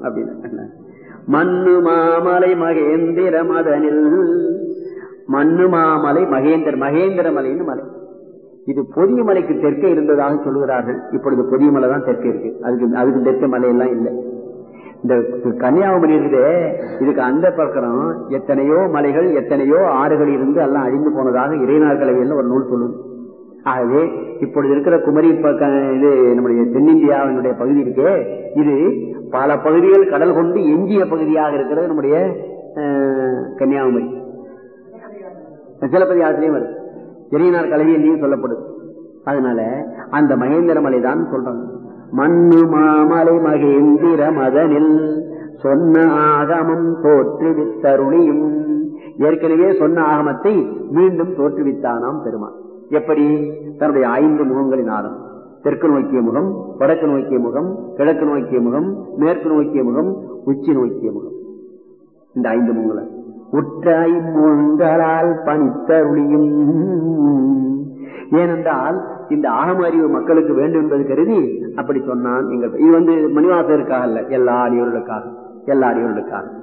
அப்படின்னு மண்ணு மாமலை மகேந்திர மதனில் மண்ணு மாமலை மகேந்திர மகேந்திர மலைன்னு மலை இது பொதிய மலைக்கு தெற்கே இருந்ததாக சொல்லுகிறார்கள் இப்பொழுது பொதிய மலை தான் தெற்கே இருக்கு அதுக்கு அதுக்கு தெற்க மலையெல்லாம் இல்லை இந்த கன்னியாகுமரி இருக்குதே இதுக்கு அந்த பக்கம் எத்தனையோ மலைகள் எத்தனையோ ஆறுகள் இருந்து எல்லாம் அழிந்து போனதாக இறைநாள் கலவையில் ஒரு நூல் சொல்லுது ஆகவே இப்பொழுது இருக்கிற குமரி பக்க இது நம்முடைய தென்னிந்தியாவினுடைய பகுதி இருக்கே இது பல பகுதிகள் கடல் கொண்டு எஞ்சிய பகுதியாக இருக்கிறது நம்முடைய அஹ், கன்னியாகுமரி சிலப்பதி ஆசிரியம் வருது இறையினார் கலவியிலையும் சொல்லப்படுது அதனால அந்த மகேந்திர மலை தான் சொல்றாங்க மண்ணு மாமலை மகேந்திர மதனில் சொன்ன ஆகமம் தோற்றுவித்தருளியும் ஏற்கனவே சொன்ன ஆகமத்தை மீண்டும் தோற்றுவித்தானாம் பெருமான் எப்படி தன்னுடைய ஐந்து முகங்களினாலும் தெற்கு நோக்கிய முகம் வடக்கு நோக்கிய முகம் கிழக்கு நோக்கிய முகம் மேற்கு நோக்கிய முகம் உச்சி நோக்கிய முகம் இந்த ஐந்து முகங்களை உற்றாய் முகங்களால் பணித்தருளியும் ஏனென்றால் இந்த ஆகம அறிவு மக்களுக்கு வேண்டும் என்பது கருதி அப்படி சொன்னான் எங்கள் இது வந்து மணிவாசருக்காக அல்ல எல்லா அடியோர்களுக்காக எல்லா அடியோர்களுக்காக